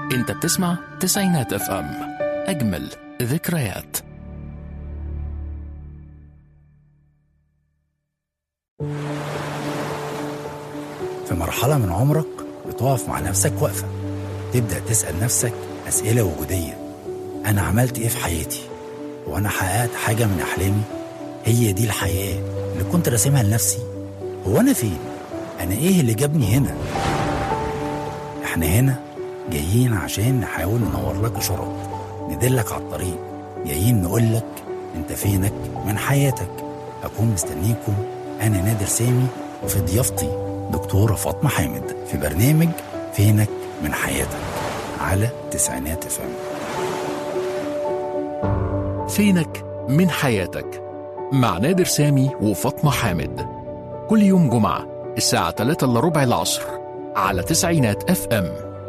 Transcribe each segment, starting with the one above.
انت بتسمع تسعينات اف ام اجمل ذكريات في مرحلة من عمرك بتقف مع نفسك وقفة تبدأ تسأل نفسك أسئلة وجودية أنا عملت إيه في حياتي؟ وأنا حققت حاجة من أحلامي؟ هي دي الحياة اللي كنت راسمها لنفسي هو أنا فين؟ أنا إيه اللي جابني هنا؟ إحنا هنا جايين عشان نحاول ننور لك إشارات ندلك على الطريق جايين نقول لك أنت فينك من حياتك أكون مستنيكم أنا نادر سامي وفي ضيافتي دكتورة فاطمة حامد في برنامج فينك من حياتك على تسعينات فم فينك من حياتك مع نادر سامي وفاطمة حامد كل يوم جمعة الساعة 3 إلا ربع العصر على تسعينات اف ام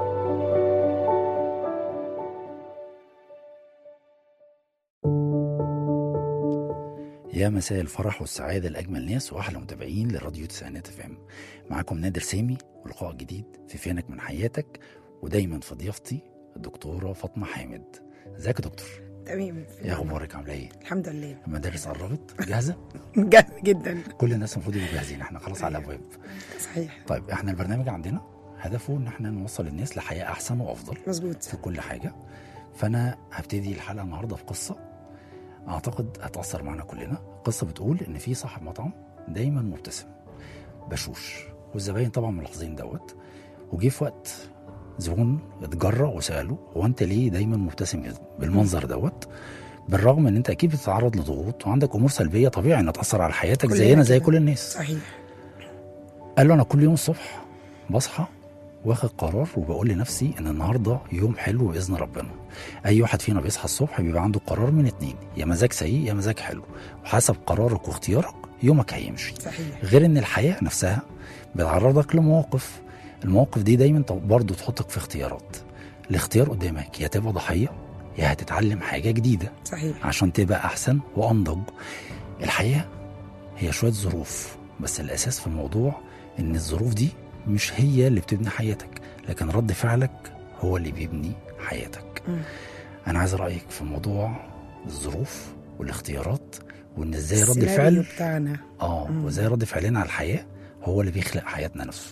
يا مساء الفرح والسعادة لأجمل ناس وأحلى متابعين لراديو تسعينات فم معاكم نادر سامي ولقاء جديد في فينك من حياتك ودايما في ضيافتي الدكتورة فاطمة حامد ازيك يا دكتور؟ تمام ايه اخبارك عامله ايه؟ الحمد لله المدارس قربت جاهزة؟ جاهز جدا كل الناس المفروض يبقوا جاهزين احنا خلاص على الابواب صحيح طيب احنا البرنامج عندنا هدفه ان احنا نوصل الناس لحياه احسن وافضل مظبوط في كل حاجه فانا هبتدي الحلقه النهارده بقصه اعتقد هتاثر معنا كلنا قصه بتقول ان في صاحب مطعم دايما مبتسم بشوش والزباين طبعا ملاحظين دوت وجي في وقت زبون اتجرأ وساله هو انت ليه دايما مبتسم بالمنظر دوت بالرغم ان انت اكيد بتتعرض لضغوط وعندك امور سلبيه طبيعي انها تاثر على حياتك كلنا زينا زي كده. كل الناس صحيح قال له انا كل يوم الصبح بصحى واخد قرار وبقول لنفسي ان النهارده يوم حلو باذن ربنا اي واحد فينا بيصحى الصبح بيبقى عنده قرار من اتنين يا مزاج سيء يا مزاج حلو وحسب قرارك واختيارك يومك هيمشي صحيح غير ان الحياه نفسها بتعرضك لمواقف المواقف دي دايما ت- برضه تحطك في اختيارات الاختيار قدامك يا تبقى ضحيه يا هتتعلم حاجه جديده صحيح عشان تبقى احسن وانضج الحياه هي شويه ظروف بس الاساس في الموضوع ان الظروف دي مش هي اللي بتبني حياتك لكن رد فعلك هو اللي بيبني حياتك مم. انا عايز رايك في موضوع الظروف والاختيارات وان ازاي رد السيناريو فعل بتاعنا اه مم. وازاي رد فعلنا على الحياه هو اللي بيخلق حياتنا نفسه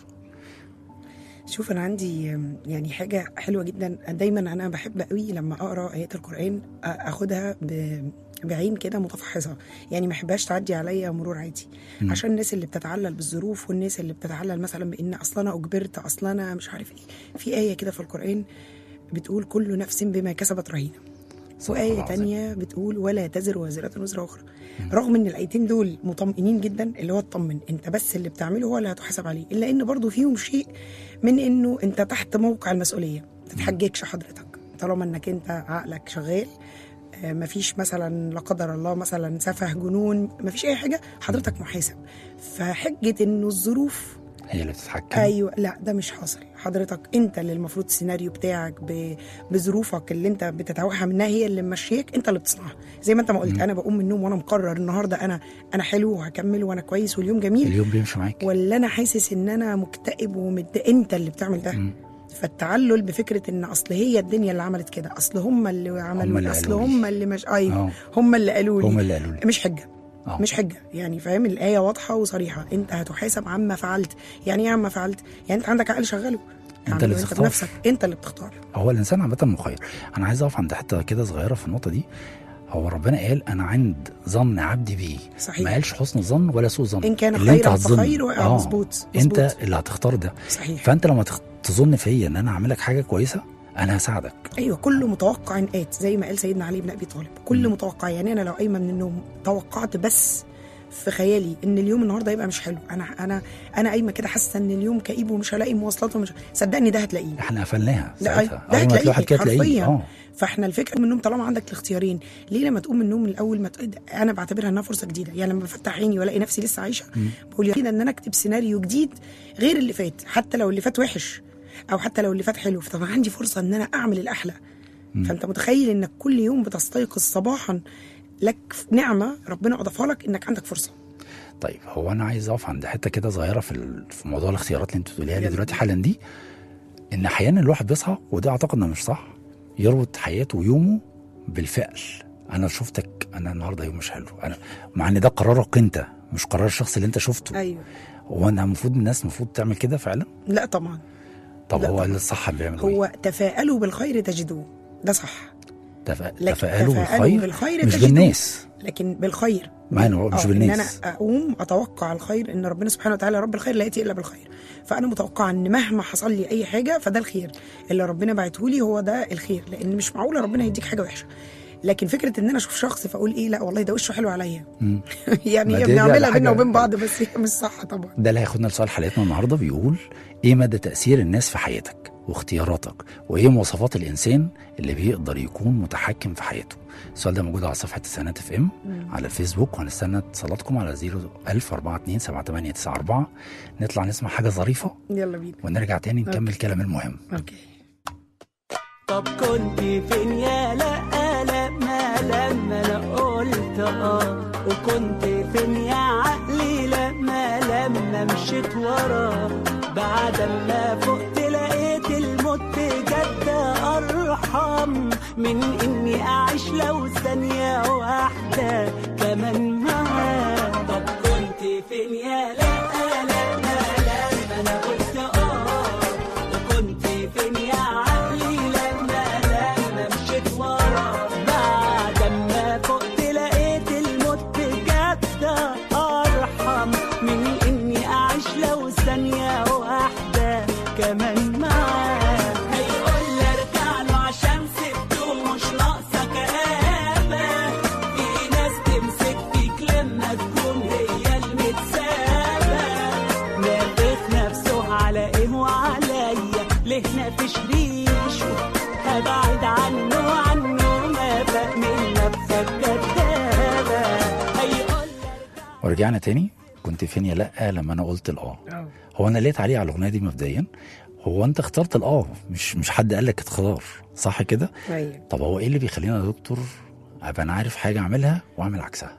شوف انا عندي آم، يعني حاجه حلوه جدا دايما انا بحب قوي لما اقرا ايات القران آ- اخدها ب- بعين كده متفحصه يعني ما احبهاش تعدي عليا مرور عادي مم. عشان الناس اللي بتتعلل بالظروف والناس اللي بتتعلل مثلا بان اصلا انا اجبرت اصلا انا مش عارف ايه في ايه كده في القران بتقول كل نفس بما كسبت رهينه صدق الله وآية العظيم. تانية بتقول ولا تزر وازرة وزر أخرى رغم إن الآيتين دول مطمئنين جدا اللي هو اطمن أنت بس اللي بتعمله هو اللي هتحاسب عليه إلا إن برضو فيهم شيء من إنه أنت تحت موقع المسؤولية ما تتحججش حضرتك طالما إنك أنت عقلك شغال آه، مفيش مثلا لا قدر الله مثلا سفه جنون مفيش اي حاجه حضرتك محاسب فحجه انه الظروف هي اللي بتتحكم ايوه لا ده مش حاصل حضرتك انت اللي المفروض السيناريو بتاعك ب... بظروفك اللي انت بتتوهم انها هي اللي ممشيك انت اللي بتصنعها زي ما انت ما قلت انا بقوم من النوم وانا مقرر النهارده انا انا حلو وهكمل وانا كويس واليوم جميل اليوم بيمشي معاك ولا انا حاسس ان انا مكتئب ومتضايق انت اللي بتعمل ده مم. فالتعلل بفكره ان اصل هي الدنيا اللي عملت كده اصل هم اللي عملوا اللي اصل قالوا لي. هم اللي مش ايوه اه هم اللي قالوا لي هم اللي قالوا لي مش حجه اه مش حجه يعني فاهم الايه واضحه وصريحه انت هتحاسب عما فعلت يعني ايه عما فعلت يعني انت عندك عقل شغله انت اللي اعمله انت بتختار. بنفسك انت اللي بتختار هو الانسان عامه مخير انا عايز اقف عند حته كده صغيره في النقطه دي هو ربنا قال انا عند ظن عبدي بيه صحيح. ما قالش حسن ظن ولا سوء ظن ان كان اللي انت خيرا هتظن. فخير اه مظبوط انت مظبوط. اللي هتختار ده صحيح فانت لما تخ- تظن فيا ان انا هعمل لك حاجه كويسه انا هساعدك ايوه كل متوقع ات زي ما قال سيدنا علي بن ابي طالب كل مم. متوقع يعني انا لو قايمه من النوم توقعت بس في خيالي ان اليوم النهارده يبقى مش حلو انا انا انا قايمه كده حاسه ان اليوم كئيب ومش هلاقي مواصلات ومش صدقني ده هتلاقيه احنا قفلناها لا، ساعتها ده اول ما تلاقي واحد كده هتلاقيه تلاقيه حرفياً. اه فاحنا الفكره من النوم طالما عندك الاختيارين ليه لما تقوم من النوم من الاول ما تق- انا بعتبرها انها فرصه جديده يعني لما بفتح عيني والاقي نفسي لسه عايشه بقول يا كده ان انا اكتب سيناريو جديد غير اللي فات حتى لو اللي فات وحش او حتى لو اللي فات حلو فطبعا عندي فرصه ان انا اعمل الاحلى فانت متخيل انك كل يوم بتستيقظ صباحا لك نعمه ربنا اضافها لك انك عندك فرصه طيب هو انا عايز اقف عند حته كده صغيره في ال- في موضوع الاختيارات اللي انت بتقوليها لي يلا. دلوقتي حالا دي ان احيانا الواحد بيصحى وده اعتقد انه مش صح يربط حياته ويومه بالفعل انا شفتك انا النهارده يوم مش حلو انا مع ان ده قرارك انت مش قرار الشخص اللي انت شفته ايوه هو انا المفروض الناس المفروض تعمل كده فعلا لا طبعا طب لا هو طبعاً. اللي الصح بيعمل ايه هو تفاءلوا بالخير تجدوه ده صح تفا- لكن تفاءلوا تفاءلوا بالخير بالخير مش تجدوه. بالناس لكن بالخير ما هو مش آه، بالناس ان انا اقوم اتوقع الخير ان ربنا سبحانه وتعالى رب الخير لا ياتي الا بالخير فانا متوقعه ان مهما حصل لي اي حاجه فده الخير اللي ربنا بعته لي هو ده الخير لان مش معقوله ربنا يديك حاجه وحشه لكن فكره ان انا اشوف شخص فاقول ايه لا والله ده وشه حلو عليا مم. يعني ما هي دي- دي بنعملها حاجة- بينا وبين بعض بس هي مش صح طبعا ده اللي هياخدنا لسؤال حلقتنا النهارده بيقول ايه مدى تاثير الناس في حياتك واختياراتك وايه مواصفات الانسان اللي بيقدر يكون متحكم في حياته السؤال ده موجود على صفحه السنات اف ام على الفيسبوك وهنستنى اتصالاتكم على 010427894 نطلع نسمع حاجه ظريفه يلا بينا ونرجع تاني نكمل أوكي. كلام المهم اوكي طب كنت فين يا لا لما لما انا قلت اه وكنت فين يا عقلي لما لما مشيت وراه بعد ما فقت لقيت الموت بجد ارحم من اني اعيش لو ثانية واحدة كمان معاه طب كنت فين يا لا لما لما انا قلت اه وكنت فين يا عقلي لما لما مشيت ورا بعد ما فقت لقيت الموت بجد ارحم من اني اعيش لو ثانيه واحده كمان معاه هيقول لي ارجع له عشان سبته مش ناقصه كآبه في ناس تمسك فيك لما تكون هي المتسابه نافخ نفسه على ايه وعليا ليه نافش ريشه هبعد عنه عنه ما فاق من نفسك كدابة هيقول ورجعنا تاني كنت فين يا لا لما انا قلت الاه اه هو انا لقيت عليه على الاغنيه دي مبدئيا هو انت اخترت الاه مش مش حد قال لك اختار صح كده ايوه طب هو ايه اللي بيخلينا يا دكتور ابقى انا عارف حاجه اعملها واعمل عكسها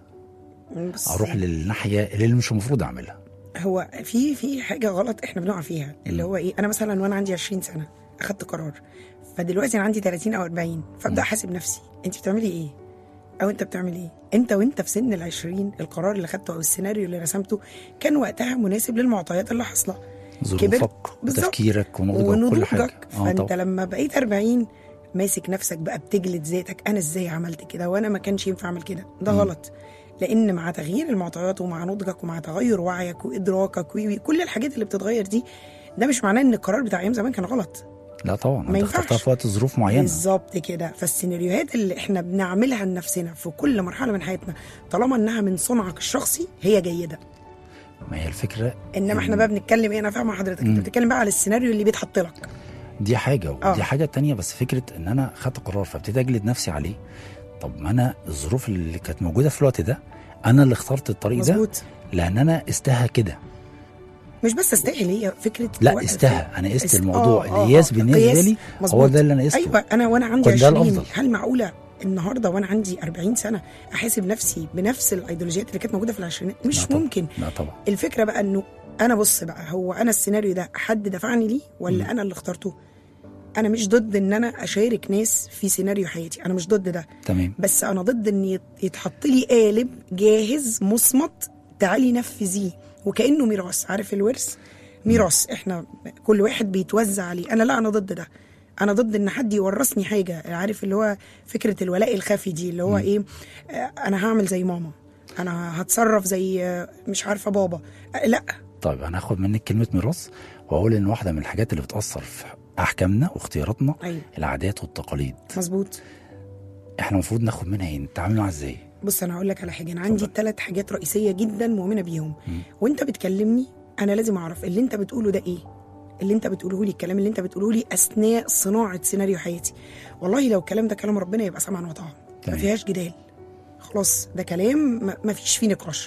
بص اروح للناحيه اللي مش المفروض اعملها هو في في حاجه غلط احنا بنقع فيها اللي هو ايه انا مثلا وانا عندي 20 سنه اخدت قرار فدلوقتي انا عندي 30 او 40 فابدا احاسب نفسي انت بتعملي ايه او انت بتعمل ايه انت وانت في سن ال 20 القرار اللي خدته او السيناريو اللي رسمته كان وقتها مناسب للمعطيات اللي حاصله ظروفك بالظبط. وتفكيرك ونضجك وكل حاجه ونضوجك فانت طبعا لما بقيت 40 ماسك نفسك بقى بتجلد ذاتك انا ازاي عملت كده وانا ما كانش ينفع اعمل كده ده غلط لان مع تغيير المعطيات ومع نضجك ومع تغير وعيك وادراكك وي- وي- كل الحاجات اللي بتتغير دي ده مش معناه ان القرار بتاع ايام زمان كان غلط لا طبعا ما انت ينفعش. اخترتها في وقت ظروف معينه بالظبط كده فالسيناريوهات اللي احنا بنعملها لنفسنا في كل مرحله من حياتنا طالما انها من صنعك الشخصي هي جيده ما هي الفكره انما احنا بقى بنتكلم ايه انا فاهمه حضرتك مم. انت بتتكلم بقى على السيناريو اللي بيتحط لك دي حاجه آه. ودي حاجه تانية بس فكره ان انا خدت قرار فابتدي اجلد نفسي عليه طب ما انا الظروف اللي كانت موجوده في الوقت ده انا اللي اخترت الطريق ده مظبوط لان انا استهى كده مش بس استاهل هي فكره لا وقت- استهى انا قست است- الموضوع آه، آه، القياس آه، بالنسبه القياس. لي هو مظبوط. ده اللي انا قسته ايوه انا وانا عندي كنت ده 20 الأفضل. هل معقوله النهارده وانا عندي 40 سنه احاسب نفسي بنفس الايديولوجيات اللي كانت موجوده في العشرينات لا مش طبعا. ممكن لا طبعا الفكره بقى انه انا بص بقى هو انا السيناريو ده حد دفعني ليه ولا انا اللي اخترته انا مش ضد ان انا اشارك ناس في سيناريو حياتي انا مش ضد ده تمام بس انا ضد ان يت- يتحط لي قالب جاهز مصمت تعالي نفذيه وكانه ميراث عارف الورث ميراث احنا كل واحد بيتوزع عليه انا لا انا ضد ده انا ضد ان حد يورثني حاجه عارف اللي هو فكره الولاء الخفي دي اللي هو ايه آه، انا هعمل زي ماما انا هتصرف زي آه، مش عارفه بابا آه، لا طيب انا هاخد منك كلمه ميراث واقول ان واحده من الحاجات اللي بتاثر في احكامنا واختياراتنا ايوه العادات والتقاليد مظبوط احنا المفروض ناخد منها ايه نتعامل معاها ازاي بص انا هقول لك على حاجه انا عندي اتفضل. ثلاث حاجات رئيسيه جدا مؤمنه بيهم مم. وانت بتكلمني انا لازم اعرف اللي انت بتقوله ده ايه اللي انت بتقوله لي الكلام اللي انت بتقوله لي اثناء صناعه سيناريو حياتي والله لو الكلام ده كلام ربنا يبقى سمعا وطاعه ما تمام. فيهاش جدال خلاص ده كلام ما- ما فيش فيه نقاش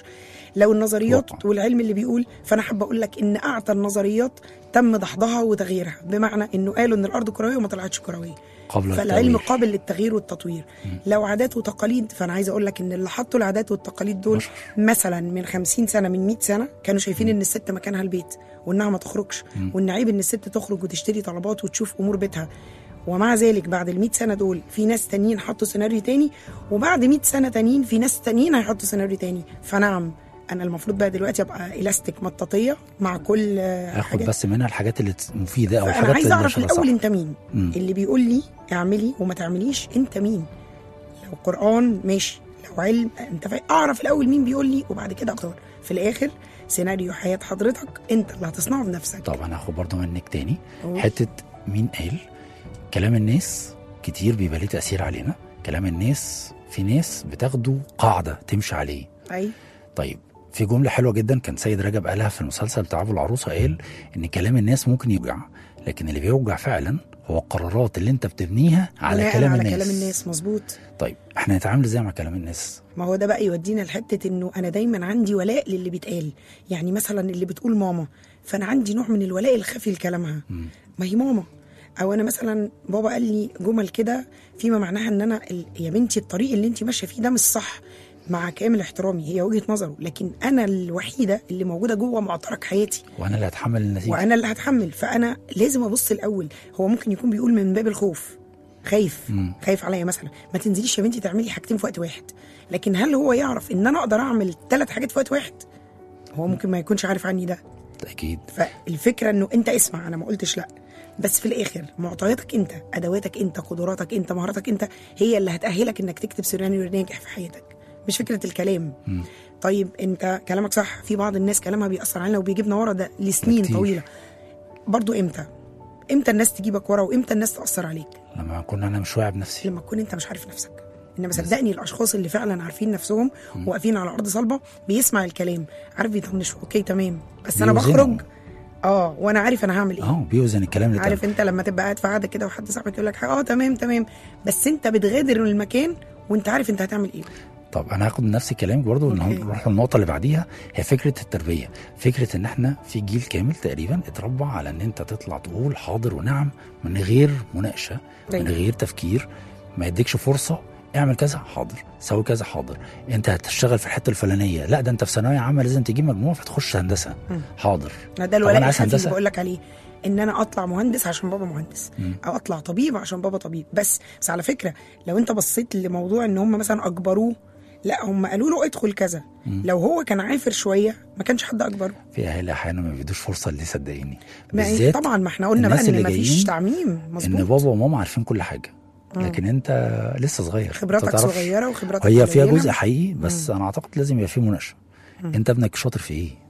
لو النظريات واقع. والعلم اللي بيقول فانا حابه اقول لك ان اعتى النظريات تم دحضها وتغييرها بمعنى انه قالوا ان الارض كرويه وما طلعتش كرويه قبل فالعلم التأويل. قابل للتغيير والتطوير لو عادات وتقاليد فانا عايزه اقول لك ان اللي حطوا العادات والتقاليد دول بشر. مثلا من 50 سنه من 100 سنه كانوا شايفين ان الست مكانها البيت وانها ما تخرجش وان عيب ان الست تخرج وتشتري طلبات وتشوف امور بيتها ومع ذلك بعد ال 100 سنه دول في ناس تانيين حطوا سيناريو تاني وبعد 100 سنه تانيين في ناس تانيين هيحطوا سيناريو تاني فنعم انا المفروض بقى دلوقتي ابقى الاستيك مطاطيه مع كل آه، اخد حاجه بس منها الحاجات اللي مفيده او فانا الحاجات عايزه اللي اعرف شبه الاول صح. انت مين مم. اللي بيقول لي اعملي وما تعمليش انت مين لو قران ماشي لو علم انت فا... اعرف الاول مين بيقول لي وبعد كده اختار في الاخر سيناريو حياه حضرتك انت اللي هتصنعه بنفسك طب انا هاخد برضه منك تاني قول. حته مين قال كلام الناس كتير بيبقى ليه تاثير علينا كلام الناس في ناس بتاخده قاعده تمشي عليه اي طيب في جمله حلوه جدا كان سيد رجب قالها في المسلسل بتاع ابو العروسه قال ان كلام الناس ممكن يوجع لكن اللي بيوجع فعلا هو القرارات اللي انت بتبنيها على بناء كلام على الناس كلام الناس مظبوط طيب احنا نتعامل ازاي مع كلام الناس ما هو ده بقى يودينا لحته انه انا دايما عندي ولاء للي بيتقال يعني مثلا اللي بتقول ماما فانا عندي نوع من الولاء الخفي لكلامها ما هي ماما او انا مثلا بابا قال لي جمل كده فيما معناها ان انا ال- يا بنتي الطريق اللي انت ماشيه فيه ده مش صح مع كامل احترامي هي وجهه نظره لكن انا الوحيده اللي موجوده جوه معترك حياتي وانا اللي هتحمل النتيجه وانا اللي هتحمل فانا لازم ابص الاول هو ممكن يكون بيقول من باب الخوف خايف مم. خايف عليا مثلا ما تنزليش يا بنتي تعملي حاجتين في وقت واحد لكن هل هو يعرف ان انا اقدر اعمل ثلاث حاجات في وقت واحد هو ممكن ما يكونش عارف عني ده اكيد فالفكره انه انت اسمع انا ما قلتش لا بس في الاخر معطياتك انت ادواتك انت قدراتك انت مهاراتك انت هي اللي هتاهلك انك تكتب سيناريو ناجح في حياتك مش فكره الكلام مم. طيب انت كلامك صح في بعض الناس كلامها بيأثر علينا وبيجيبنا ورا ده لسنين كتير. طويله برضو امتى امتى الناس تجيبك ورا وامتى الناس تأثر عليك لما اكون انا مش واعي بنفسي لما تكون انت مش عارف نفسك انما صدقني الاشخاص اللي فعلا عارفين نفسهم واقفين على ارض صلبه بيسمع الكلام عارف بيطنش اوكي تمام بس انا بيوزنه. بخرج اه وانا عارف انا هعمل ايه اه بيوزن الكلام اللي عارف اتقال. انت لما تبقى قاعد في قعده كده وحد صاحبك يقول لك حاجة، اه تمام تمام بس انت بتغادر المكان وانت عارف انت هتعمل ايه طب انا هاخد نفس كلامك برضو ان أوكي. نروح للنقطه اللي بعديها هي فكره التربيه فكره ان احنا في جيل كامل تقريبا اتربى على ان انت تطلع تقول حاضر ونعم من غير مناقشه من أيوة. غير تفكير ما يديكش فرصه اعمل كذا حاضر سوي كذا حاضر انت هتشتغل في الحته الفلانيه لا ده انت في ثانويه عامه لازم تجيب مجموع فتخش هندسه مم. حاضر ده طب أنا الولاء عايز الخفي اللي هندسة. بقول لك عليه ان انا اطلع مهندس عشان بابا مهندس مم. او اطلع طبيب عشان بابا طبيب بس بس على فكره لو انت بصيت لموضوع ان هم مثلا اجبروه لا هم قالوا له ادخل كذا لو هو كان عافر شويه ما كانش حد اجبره في اهالي احيانا ما بيدوش فرصه اللي صدقيني ما هي- بالذات طبعا ما احنا قلنا بقى الناس ان اللي ما فيش جايين تعميم ان مظبوط بابا وماما عارفين كل حاجه لكن انت لسه صغير خبراتك أنت تعرفش. صغيره وخبراتك هي فيها قليلة. جزء حقيقي بس انا اعتقد لازم يبقى فيه مناقشه انت ابنك شاطر في ايه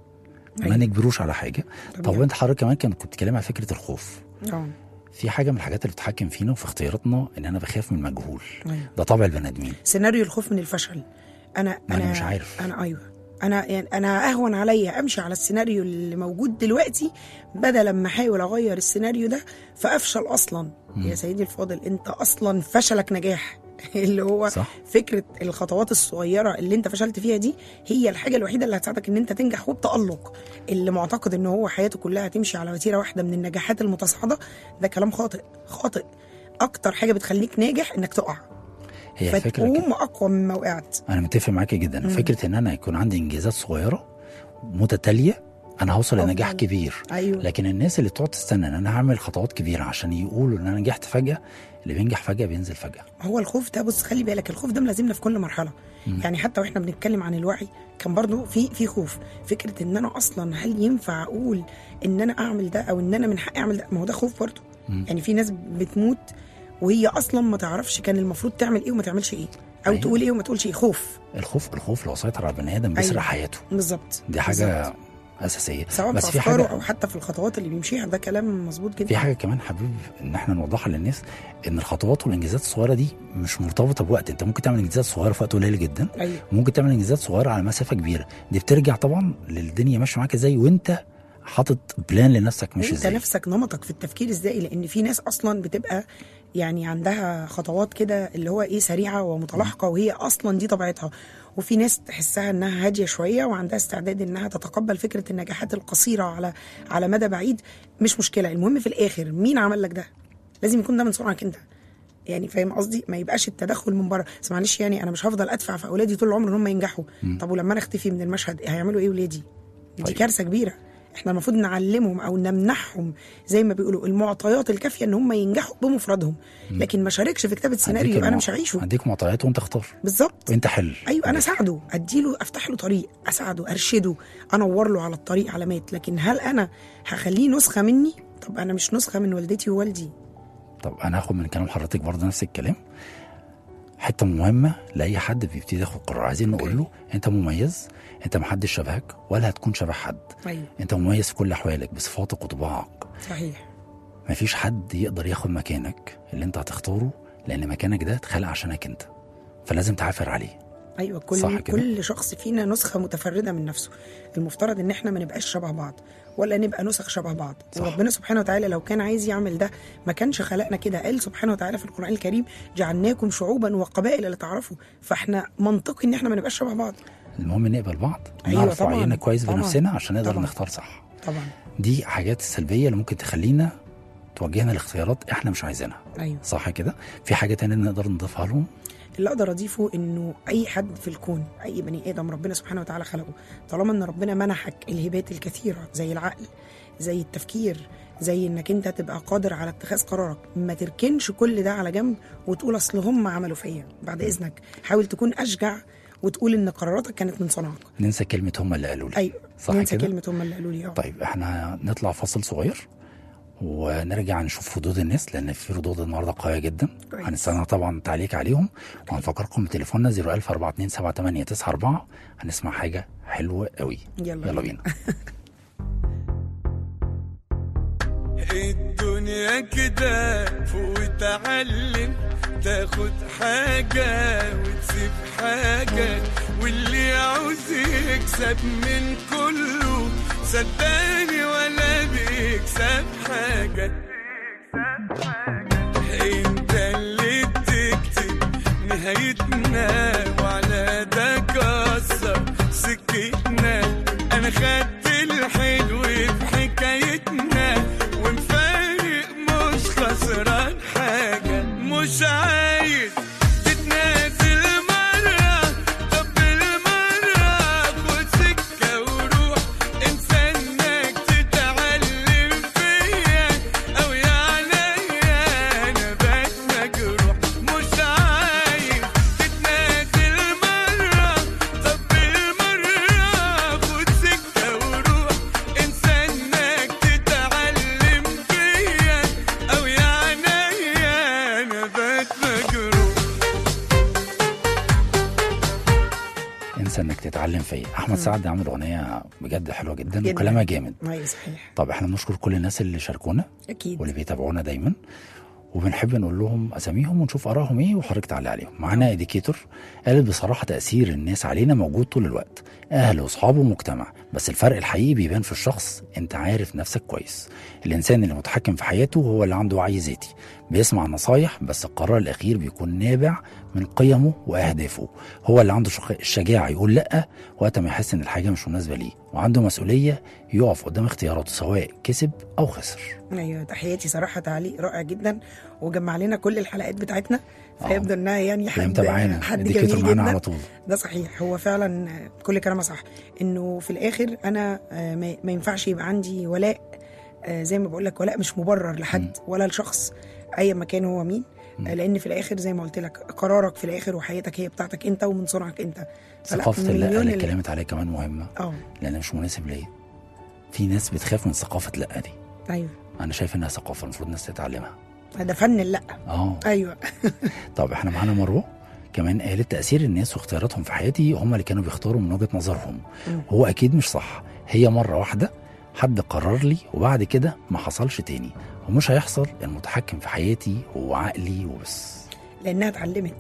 ما أيوة. نجبروش على حاجه طب طبيعي. وانت حضرتك كمان كنت بتتكلم على فكره الخوف اه في حاجه من الحاجات اللي بتتحكم فينا وفي اختياراتنا ان انا بخاف من المجهول أيوة. ده طبع البني ادمين سيناريو الخوف من الفشل انا ما انا أنا مش عارف. انا ايوه انا يعني انا اهون عليا امشي على السيناريو اللي موجود دلوقتي بدل ما احاول اغير السيناريو ده فافشل اصلا يا سيدي الفاضل انت اصلا فشلك نجاح اللي هو صح. فكره الخطوات الصغيره اللي انت فشلت فيها دي هي الحاجه الوحيده اللي هتساعدك ان انت تنجح وبتالق اللي معتقد ان هو حياته كلها هتمشي على وتيره واحده من النجاحات المتصاعده ده كلام خاطئ خاطئ اكتر حاجه بتخليك ناجح انك تقع هي فكره كده. فتقوم اقوى مما وقعت انا متفق معاكي جدا فكره ان انا يكون عندي انجازات صغيره متتاليه انا هوصل أفضل. لنجاح كبير ايوه لكن الناس اللي بتقعد تستنى ان انا هعمل خطوات كبيره عشان يقولوا ان انا نجحت فجاه اللي بينجح فجاه بينزل فجاه هو الخوف ده بص خلي بالك الخوف ده ملازمنا في كل مرحله يعني حتى واحنا بنتكلم عن الوعي كان برضو في في خوف فكره ان انا اصلا هل ينفع اقول ان انا اعمل ده او ان انا من حقي اعمل ده ما هو ده خوف برضو يعني في ناس بتموت وهي اصلا ما تعرفش كان المفروض تعمل ايه وما تعملش ايه او أيوة. تقول ايه وما تقولش ايه خوف الخوف الخوف لو سيطر على البني ادم بيسرق أيوة. حياته بالظبط دي حاجه بالظبط. اساسيه سواء بس في في افكاره حاجه او حتى في الخطوات اللي بيمشيها ده كلام مظبوط جدا في حاجه كمان حابب ان احنا نوضحها للناس ان الخطوات والانجازات الصغيره دي مش مرتبطه بوقت انت ممكن تعمل انجازات صغيره في وقت قليل جدا ايوه ممكن تعمل انجازات صغيره على مسافه كبيره دي بترجع طبعا للدنيا ماشيه معاك ازاي وانت حاطط بلان لنفسك مش انت ازاي نفسك نمطك في التفكير ازاي لان في ناس اصلا بتبقى يعني عندها خطوات كده اللي هو ايه سريعه ومتلاحقه وهي اصلا دي طبيعتها وفي ناس تحسها انها هاديه شويه وعندها استعداد انها تتقبل فكره النجاحات القصيره على على مدى بعيد مش مشكله المهم في الاخر مين عمل لك ده لازم يكون ده من صنعك انت يعني فاهم قصدي ما يبقاش التدخل من بره بس معلش يعني انا مش هفضل ادفع في اولادي طول العمر ان هم ينجحوا طب ولما انا اختفي من المشهد هيعملوا ايه ولادي دي طيب. كارثه كبيره احنا المفروض نعلمهم او نمنحهم زي ما بيقولوا المعطيات الكافيه ان هم ينجحوا بمفردهم لكن ما شاركش في كتابه سيناريو هديك انا المع- مش هعيشه هديك معطيات وانت اختار بالظبط وانت حل ايوه انا اساعده اديله افتح له طريق اساعده ارشده انور له على الطريق علامات لكن هل انا هخليه نسخه مني طب انا مش نسخه من والدتي ووالدي طب انا هاخد من كلام حضرتك برضه نفس الكلام حته مهمه لاي حد بيبتدي ياخد قرار عايزين نقول له انت مميز انت محدش شبهك ولا هتكون شبه حد ايوه انت مميز في كل احوالك بصفاتك وطباعك صحيح مفيش حد يقدر ياخد مكانك اللي انت هتختاره لان مكانك ده اتخلق عشانك انت فلازم تعافر عليه ايوه صح كل كده؟ كل شخص فينا نسخه متفرده من نفسه المفترض ان احنا ما نبقاش شبه بعض ولا نبقى نسخ شبه بعض صح. وربنا سبحانه وتعالى لو كان عايز يعمل ده ما كانش خلقنا كده قال سبحانه وتعالى في القران الكريم جعلناكم شعوبا وقبائل لتعارفوا فاحنا منطقي ان احنا ما نبقاش شبه بعض المهم نقبل بعض أيوة نعرف طبعاً، وعينا كويس طبعاً، بنفسنا عشان نقدر طبعاً. نختار صح طبعا دي حاجات السلبيه اللي ممكن تخلينا توجهنا لاختيارات احنا مش عايزينها ايوه صح كده في حاجه تانية نقدر نضيفها لهم اللي اقدر اضيفه انه اي حد في الكون اي بني ادم ربنا سبحانه وتعالى خلقه طالما ان ربنا منحك الهبات الكثيره زي العقل زي التفكير زي انك انت تبقى قادر على اتخاذ قرارك ما تركنش كل ده على جنب وتقول اصل هم عملوا فيا بعد اذنك حاول تكون اشجع وتقول ان قراراتك كانت من صنعك ننسى كلمه هم اللي قالوا لي ايوه صح ننسى كده؟ كلمه هم اللي قالوا لي اه طيب احنا نطلع فاصل صغير ونرجع نشوف ردود الناس لان في ردود النهارده قويه جدا كويس. هنستنى طبعا تعليق عليهم وهنفكركم بتليفوننا 014278894 هنسمع حاجه حلوه قوي يلا يلا بينا الدنيا كده فوق وتعلم تاخد حاجة وتسيب حاجة واللي يعوز يكسب من كله صدقني ولا بيكسب حاجة انت اللي بتكتب نهايتنا وعلى ده كسر سكتنا انا خدت الحلو في حكايتنا ومفارق مش خسران حاجة مش عايز تتنازل مرة طب بالمرة خد سكة وروح انسى انك تتعلم فيا او يعني انا بقيت مجروح مش عايز تتنازل مرة طب بالمرة خد سكة وروح انسى انك تتعلم فيا او يعني انا بقيت مجروح انسى انك تتعلم فيا احمد سعد عامل اغنيه بجد حلوه جدا, جداً. وكلامها جامد ايوه صحيح طب احنا بنشكر كل الناس اللي شاركونا اكيد واللي بيتابعونا دايما وبنحب نقول لهم اساميهم ونشوف ارائهم ايه وحضرتك تعلي عليهم معانا اديكيتور قالت بصراحه تاثير الناس علينا موجود طول الوقت اهل واصحاب ومجتمع بس الفرق الحقيقي بيبان في الشخص انت عارف نفسك كويس الانسان اللي متحكم في حياته هو اللي عنده وعي ذاتي بيسمع النصايح بس القرار الاخير بيكون نابع من قيمه واهدافه هو اللي عنده شق- الشجاعه يقول لا وقت ما يحس ان الحاجه مش مناسبه ليه وعنده مسؤوليه يقف قدام اختياراته سواء كسب او خسر ايوه تحياتي صراحه تعليق رائع جدا وجمع لنا كل الحلقات بتاعتنا فيبدو انها يعني اللي حد متابعانا حد اديكيتور جميل معانا جدا على طول ده صحيح هو فعلا كل كلامه صح انه في الاخر انا آه، ما ما ينفعش يبقى عندي ولاء آه، زي ما بقول لك ولاء مش مبرر لحد ولا لشخص اي مكان هو مين آه، لان في الاخر زي ما قلت لك قرارك في الاخر وحياتك هي بتاعتك انت ومن صنعك انت فلا، ثقافه اللا مليون اللي ال- اتكلمت عليها كمان مهمه اه لان مش مناسب ليا في ناس بتخاف من ثقافه لا دي ايوه انا شايف انها ثقافه المفروض الناس تتعلمها ده فن لا اه ايوه طب احنا معانا مروه كمان قالت تاثير الناس واختياراتهم في حياتي هم اللي كانوا بيختاروا من وجهه نظرهم مم. هو اكيد مش صح هي مره واحده حد قرر لي وبعد كده ما حصلش تاني ومش هيحصل المتحكم في حياتي هو عقلي وبس لانها اتعلمت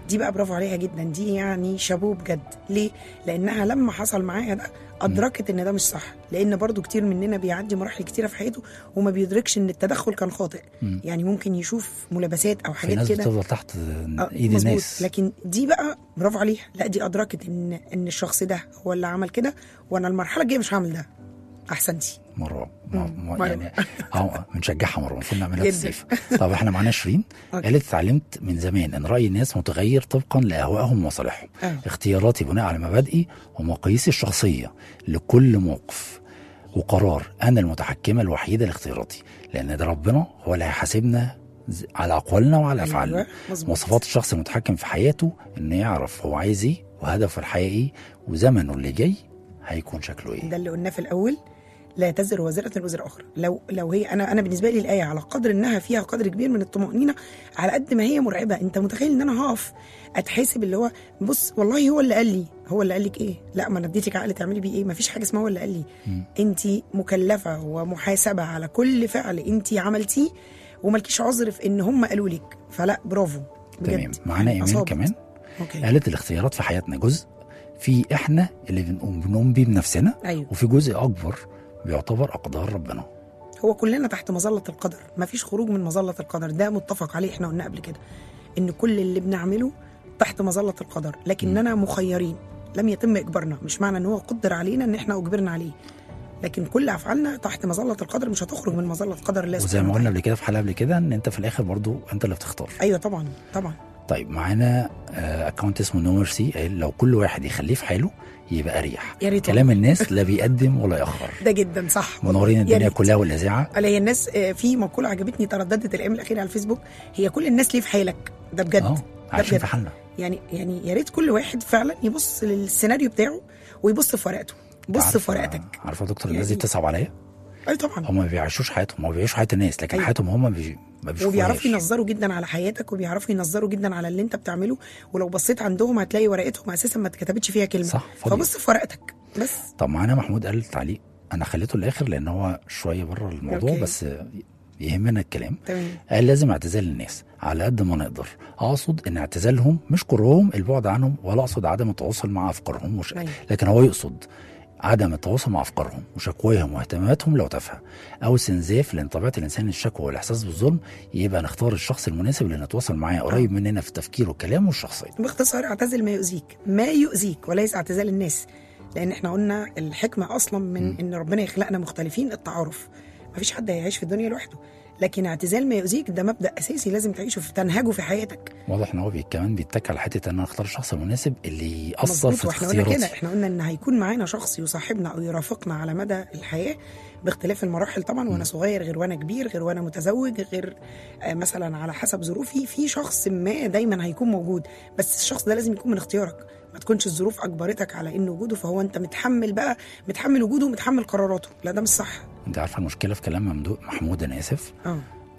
دي بقى برافو عليها جدا دي يعني شابوه بجد ليه لانها لما حصل معاها ده ادركت ان ده مش صح لان برضو كتير مننا بيعدي مراحل كتيره في حياته وما بيدركش ان التدخل كان خاطئ مم. يعني ممكن يشوف ملابسات او في حاجات ناس كده بتفضل تحت آه، ايد مظبوط. الناس لكن دي بقى برافو عليها لا دي ادركت ان ان الشخص ده هو اللي عمل كده وانا المرحله الجايه مش هعمل ده احسنتي مروه م- م- مروة. يعني اه بنشجعها مروه المفروض نعملها جداً. في الصيف طب احنا معانا شيرين أوكي. قالت اتعلمت من زمان ان راي الناس متغير طبقا لاهوائهم ومصالحهم آه. اختياراتي بناء على مبادئي ومقاييسي الشخصيه لكل موقف وقرار انا المتحكمه الوحيده لاختياراتي لان ده ربنا هو اللي هيحاسبنا ز- على اقوالنا وعلى أيوة، افعالنا مظبوط. مواصفات الشخص المتحكم في حياته انه يعرف هو عايز ايه وهدفه الحقيقي ايه وزمنه اللي جاي هيكون شكله ايه ده اللي قلناه في الاول لا تزر وازرة وزر اخرى لو لو هي انا انا بالنسبه لي الايه على قدر انها فيها قدر كبير من الطمانينه على قد ما هي مرعبه انت متخيل ان انا هقف اتحاسب اللي هو بص والله هو اللي قال لي هو اللي قال لك ايه لا ما انا اديتك عقل تعملي بيه ايه ما فيش حاجه اسمها هو اللي قال لي انت مكلفه ومحاسبه على كل فعل انت عملتيه وملكيش عذر في ان هم قالوا لك فلا برافو بجد تمام معانا ايمان أصابت. كمان اوكي قالت الاختيارات في حياتنا جزء في احنا اللي بنقوم بنقوم بيه بنفسنا ايوه وفي جزء اكبر بيعتبر اقدار ربنا هو كلنا تحت مظلة القدر مفيش خروج من مظلة القدر ده متفق عليه احنا قلنا قبل كده ان كل اللي بنعمله تحت مظلة القدر لكننا مخيرين لم يتم اجبارنا مش معنى ان هو قدر علينا ان احنا اجبرنا عليه لكن كل افعالنا تحت مظلة القدر مش هتخرج من مظلة قدر الله وزي سبحانه ما قلنا وتعالى. قبل كده في حلقه قبل كده ان انت في الاخر برضو انت اللي بتختار ايوه طبعا طبعا طيب معانا اكونت اسمه نو ميرسي قال لو كل واحد يخليه في حاله يبقى اريح يا ريت كلام الناس لا بيقدم ولا ياخر ده جدا صح منورين يا الدنيا ريت. كلها والاذاعه قال هي الناس آه، في مقولة عجبتني ترددت الايام الاخيرة على الفيسبوك هي كل الناس ليه في حالك ده بجد اه ده عايشين بجد. في حالنا يعني يعني يا ريت كل واحد فعلا يبص للسيناريو بتاعه ويبص في ورقته بص عارفة- في ورقتك عارفه يا دكتور يعني- الناس دي بتصعب عليا اي طبعا هم ما بيعيشوش حياتهم هم بيعيشوا حياه الناس لكن أيوة. حياتهم هم ما بي- ما بيشوفوهاش وبيعرفوا ينظروا جدا على حياتك وبيعرفوا ينظروا جدا على اللي انت بتعمله ولو بصيت عندهم هتلاقي ورقتهم اساسا ما اتكتبتش فيها كلمه صح، فاضية. فبص في ورقتك بس طب معانا محمود قال تعليق انا خليته الاخر لان هو شويه بره الموضوع أوكي. بس يهمنا الكلام تمام قال لازم اعتزال الناس على قد ما نقدر اقصد ان اعتزالهم مش كرههم البعد عنهم ولا اقصد عدم التواصل مع افكارهم مش أيوة. لكن هو يقصد عدم التواصل مع افكارهم وشكواهم واهتماماتهم لو تافهه او استنزاف لان طبيعه الانسان الشكوى والاحساس بالظلم يبقى نختار الشخص المناسب اللي نتواصل معاه قريب مننا في تفكيره وكلامه والشخصيه باختصار اعتزل ما يؤذيك ما يؤذيك وليس اعتزال الناس لان احنا قلنا الحكمه اصلا من ان ربنا يخلقنا مختلفين التعارف ما فيش حد هيعيش في الدنيا لوحده لكن اعتزال ما يؤذيك ده مبدا اساسي لازم تعيشه في تنهجه في حياتك واضح ان هو بي- كمان بيتك على حته ان انا اختار الشخص المناسب اللي ياثر مظبوط في واحنا قلنا كده اختياراتي احنا قلنا ان هيكون معانا شخص يصاحبنا او يرافقنا على مدى الحياه باختلاف المراحل طبعا وانا صغير غير وانا كبير غير وانا متزوج غير آه، مثلا على حسب ظروفي في شخص ما دايما هيكون موجود بس الشخص ده لازم يكون من اختيارك ما تكونش الظروف اجبرتك على ان وجوده فهو انت متحمل بقى متحمل وجوده ومتحمل قراراته لا ده مش صح انت عارفه المشكله في كلام ممدوح محمود انا اسف اه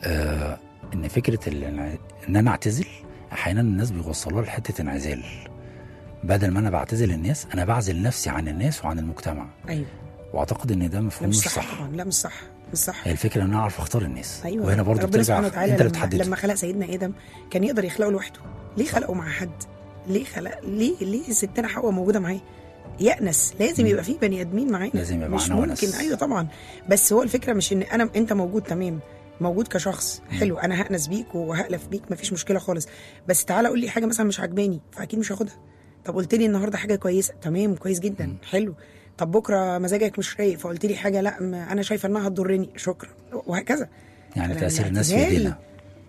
آه ان فكره ال- ان انا اعتزل احيانا الناس بيوصلوها لحته انعزال بدل ما انا بعتزل الناس انا بعزل نفسي عن الناس وعن المجتمع ايوه واعتقد ان ده لا مفهوم مش مش صح, صح طبعا لا مش صح مش صح هي الفكره ان انا اعرف اختار الناس ايوه وهنا برضه ربنا بترجع سبحانه وتعالى انت اللي لما, بتحدده لما خلق سيدنا ادم كان يقدر يخلقه لوحده ليه خلقه مع حد ليه خلق ليه ليه ستنا حواء موجوده معاه يأنس لازم يبقى في بني ادمين معانا لازم يبقى مش معانا ممكن ونس. ايوه طبعا بس هو الفكره مش ان انا انت موجود تمام موجود كشخص حلو انا هأنس بيك وهألف بيك مفيش مشكله خالص بس تعالى قول لي حاجه مثلا مش عجباني فاكيد مش هاخدها طب قلت لي النهارده حاجه كويسه تمام كويس جدا حلو طب بكره مزاجك مش رايق فقلت لي حاجه لا ما انا شايفه انها هتضرني شكرا وهكذا يعني فلما تاثير الناس في الاعتزال- ايدينا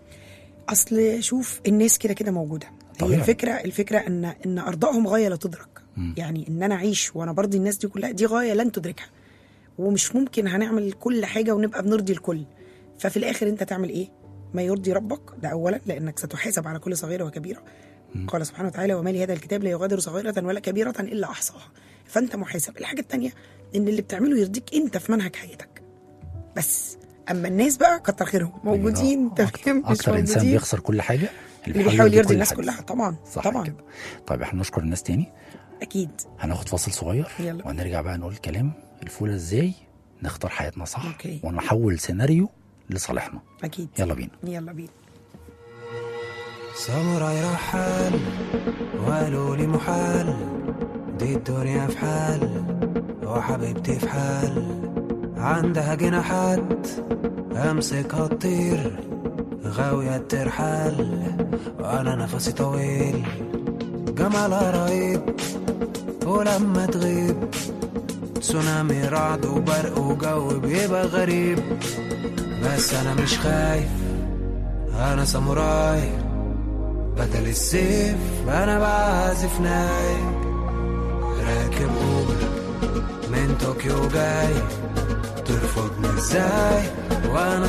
اصل شوف الناس كده كده موجوده هي طبيعي. الفكره الفكره ان ان ارضائهم غايه لا تدرك يعني ان انا اعيش وانا برضي الناس دي كلها دي غايه لن تدركها ومش ممكن هنعمل كل حاجه ونبقى بنرضي الكل ففي الاخر انت تعمل ايه ما يرضي ربك ده اولا لانك ستحاسب على كل صغيره وكبيره قال سبحانه وتعالى وما لي هذا الكتاب لا يغادر صغيره ولا كبيره الا احصاها فانت محاسب الحاجه الثانيه ان اللي بتعمله يرضيك انت في منهج حياتك بس اما الناس بقى كتر خيرهم موجودين أيوة. تمام مش اكتر انسان موجودين بيخسر كل حاجه اللي بيحاول يرضي كل الناس حد. كلها طبعا صح طبعا كده طيب احنا نشكر الناس تاني اكيد هناخد فاصل صغير يلا. ونرجع بقى نقول كلام الفولة ازاي نختار حياتنا صح أوكي. ونحول سيناريو لصالحنا اكيد يلا بينا يلا بينا ساموراي رحال وقالوا لي محال دي الدنيا في حال وحبيبتي في حال عندها جناحات امسكها تطير غاوية ترحال وانا نفسي طويل جمالها رهيب ولما تغيب تسونامي رعد وبرق وجو بيبقى غريب بس انا مش خايف انا ساموراي بدل السيف انا بعزف ناي راكب اوبر من طوكيو جاي ترفضني ازاي وانا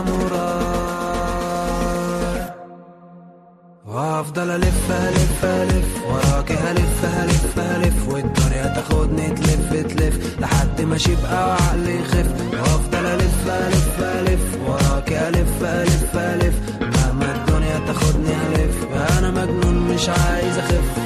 الساموراي وافضل الف الف الف وراكي هلف هلف هلف والدنيا تاخدني تلف تلف لحد ما اشيبقى وعقلي يخف وافضل الف الف الف وراكي الف الف الف مهما الدنيا تاخدني الف انا مجنون مش عايز اخف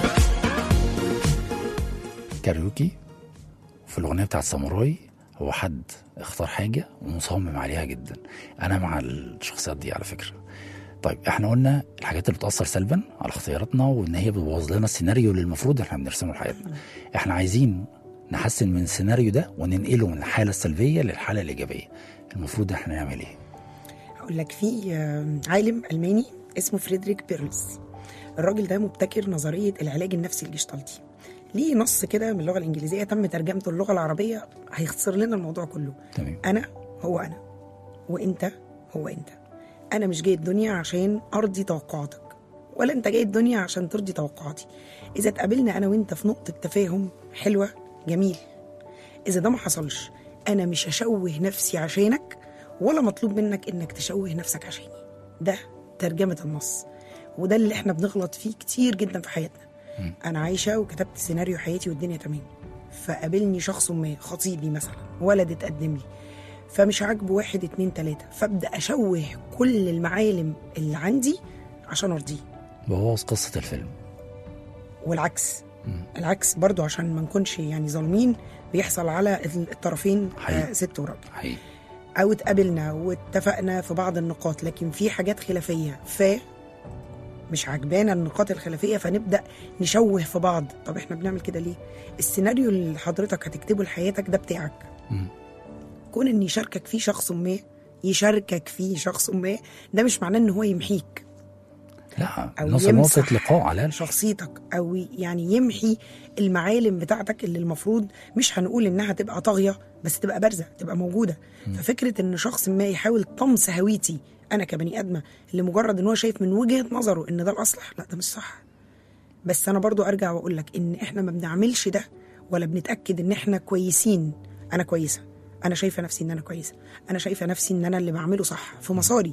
كاريوكي في الاغنيه بتاعت ساموراي هو حد اختار حاجه ومصمم عليها جدا انا مع الشخصيات دي على فكره طيب احنا قلنا الحاجات اللي بتاثر سلبا على اختياراتنا وان هي بتبوظ لنا السيناريو اللي المفروض احنا بنرسمه لحياتنا احنا عايزين نحسن من السيناريو ده وننقله من الحاله السلبيه للحاله الايجابيه المفروض احنا نعمل ايه هقول لك في آه، عالم الماني اسمه فريدريك بيرلز الراجل ده مبتكر نظريه العلاج النفسي الجشتالتي ليه نص كده من اللغه الانجليزيه تم ترجمته اللغه العربيه هيختصر لنا الموضوع كله تمام انا هو انا وانت هو انت انا مش جاي الدنيا عشان ارضي توقعاتك ولا انت جاي الدنيا عشان ترضي توقعاتي اذا اتقابلنا انا وانت في نقطه تفاهم حلوه جميل اذا ده ما حصلش انا مش هشوه نفسي عشانك ولا مطلوب منك انك تشوه نفسك عشاني ده ترجمه النص وده اللي احنا بنغلط فيه كتير جدا في حياتنا انا عايشه وكتبت سيناريو حياتي والدنيا تمام فقابلني شخص ما خطيبي مثلا ولد اتقدم لي فمش عاجبه واحد اتنين تلاته فابدا اشوه كل المعالم اللي عندي عشان ارضيه بوظ قصه الفيلم والعكس العكس برضو عشان ما نكونش يعني ظالمين بيحصل على الطرفين حقيقي. آه، ست وراجل حقيقي او اتقابلنا واتفقنا في بعض النقاط لكن في حاجات خلافيه ف مش عجبانا النقاط الخلافيه فنبدا نشوه في بعض طب احنا بنعمل كده ليه السيناريو اللي حضرتك هتكتبه لحياتك ده بتاعك مم. كون ان يشاركك فيه شخص ما يشاركك فيه شخص ما ده مش معناه ان هو يمحيك لا أو نوصل يمسح نقطه لقاء على الأقل. شخصيتك او يعني يمحي المعالم بتاعتك اللي المفروض مش هنقول انها تبقى طاغيه بس تبقى بارزه تبقى موجوده ففكره ان شخص ما يحاول طمس هويتي انا كبني ادمه لمجرد ان هو شايف من وجهه نظره ان ده الاصلح لا ده مش صح بس انا برضو ارجع واقول لك ان احنا ما بنعملش ده ولا بنتاكد ان احنا كويسين انا كويسه انا شايفه نفسي ان انا كويسه انا شايفه نفسي ان انا اللي بعمله صح في مساري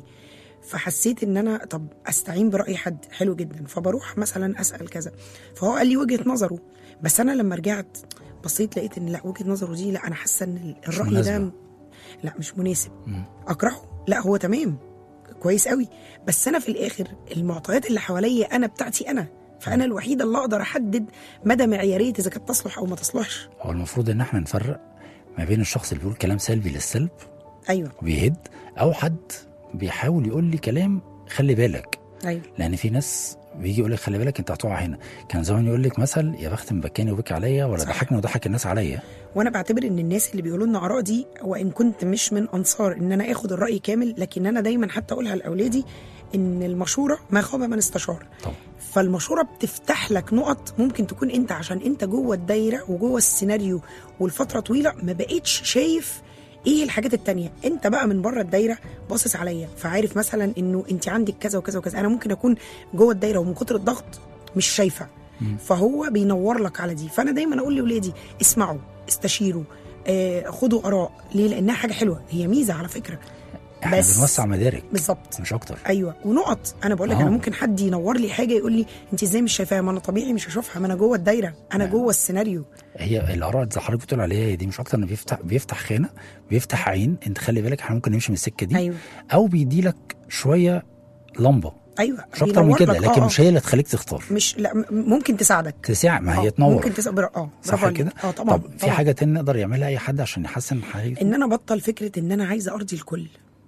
فحسيت ان انا طب استعين براي حد حلو جدا فبروح مثلا اسال كذا فهو قال لي وجهه نظره بس انا لما رجعت بصيت لقيت ان لا وجهه نظره دي لا انا حاسه ان الراي مناسبة. ده لا مش مناسب اكرهه لا هو تمام كويس قوي بس انا في الاخر المعطيات اللي حواليا انا بتاعتي انا فانا الوحيده اللي اقدر احدد مدى معياريه اذا كانت تصلح او ما تصلحش هو المفروض ان احنا نفرق ما بين الشخص اللي بيقول كلام سلبي للسلب ايوه وبيهد او حد بيحاول يقول لي كلام خلي بالك ايوه لان في ناس بيجي يقول لك خلي بالك انت هتقع هنا كان زمان يقول لك مثل يا بخت مبكاني وبكي عليا ولا صح. ضحكني وضحك الناس عليا وانا بعتبر ان الناس اللي بيقولوا لنا اراء دي وان كنت مش من انصار ان انا اخد الراي كامل لكن انا دايما حتى اقولها لاولادي ان المشوره ما خاب من استشار طبعا فالمشوره بتفتح لك نقط ممكن تكون انت عشان انت جوه الدايره وجوه السيناريو والفتره طويله ما بقتش شايف ايه الحاجات التانية انت بقى من بره الدايره باصص عليا فعارف مثلا انه انت عندك كذا وكذا وكذا انا ممكن اكون جوه الدايره ومن كتر الضغط مش شايفه فهو بينور لك على دي فانا دايما اقول لاولادي اسمعوا استشيروا آه خدوا اراء ليه لانها حاجه حلوه هي ميزه على فكره احنا بس- بنوسع مدارك بالظبط مش اكتر ايوه ونقط انا بقول لك آه. انا ممكن حد ينور لي حاجه يقول لي انت ازاي مش شايفاها ما انا طبيعي مش هشوفها ما انا جوه الدايره انا جوه السيناريو هي الاراء اللي حضرتك بتقول عليها هي دي مش اكتر انه بيفتح بيفتح خانه بيفتح عين انت خلي بالك احنا ممكن نمشي من السكه دي ايوه او بيدي لك شويه لمبه ايوه مش اكتر من بينور كده لك، لكن آه، مش هي اللي تخليك تختار مش لا م- ممكن تساعدك تساع ما هي آه، تنور ممكن تساعد اه برافو صح عليك. كده اه طبعا طب في طبعاً. حاجه تانية نقدر يعملها اي حد عشان يحسن حياته ان انا ابطل فكره ان انا عايزه ارضي الكل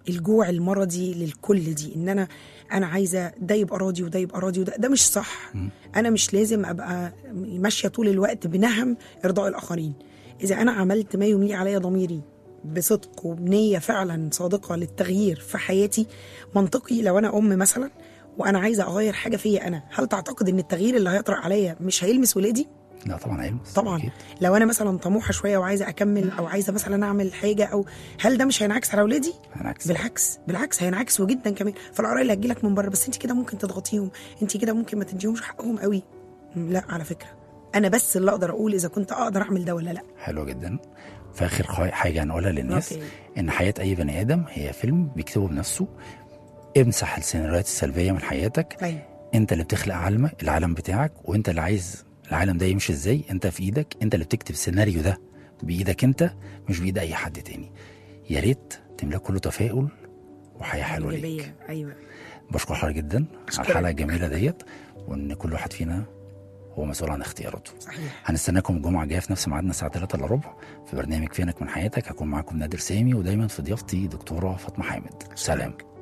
الجوع المرضي للكل دي ان انا انا عايزه ده يبقى راضي وده يبقى راضي وده ده مش صح انا مش لازم ابقى ماشيه طول الوقت بنهم ارضاء الاخرين اذا انا عملت ما يملي عليا ضميري بصدق وبنيه فعلا صادقه للتغيير في حياتي منطقي لو انا ام مثلا وانا عايزه اغير حاجه فيا انا هل تعتقد ان التغيير اللي هيطرأ عليا مش هيلمس ولادي لا طبعا هيلمس طبعا أكيد. لو انا مثلا طموحه شويه وعايزه اكمل او عايزه مثلا اعمل حاجه او هل ده مش هينعكس على اولادي هينعكس. بالعكس بالعكس هينعكس جدا كمان فالاراء اللي هتجيلك من بره بس انت كده ممكن تضغطيهم انت كده ممكن ما تديهمش حقهم قوي م، لا على فكره انا بس اللي اقدر اقول اذا كنت اقدر اعمل ده ولا لا حلو جدا فاخر خ- حاجه هنقولها للناس أوكي. ان حياه اي بني ادم هي فيلم بيكتبه بنفسه امسح السيناريوهات السلبيه من حياتك ايوه انت اللي بتخلق عالم العالم بتاعك وانت اللي عايز العالم ده يمشي ازاي انت في ايدك انت اللي بتكتب السيناريو ده بايدك انت مش بايد اي حد تاني يا ريت تملاه كله تفاؤل وحياه حلوه ليك ايجابيه ايوه بشكر حضرتك جدا على أشكرك. الحلقه الجميله ديت وان كل واحد فينا هو مسؤول عن اختياراته صحيح هنستناكم الجمعه الجايه في نفس ميعادنا الساعه 3 الا ربع في برنامج فينك من حياتك هكون معاكم نادر سامي ودايما في ضيافتي دكتوره فاطمه حامد سلام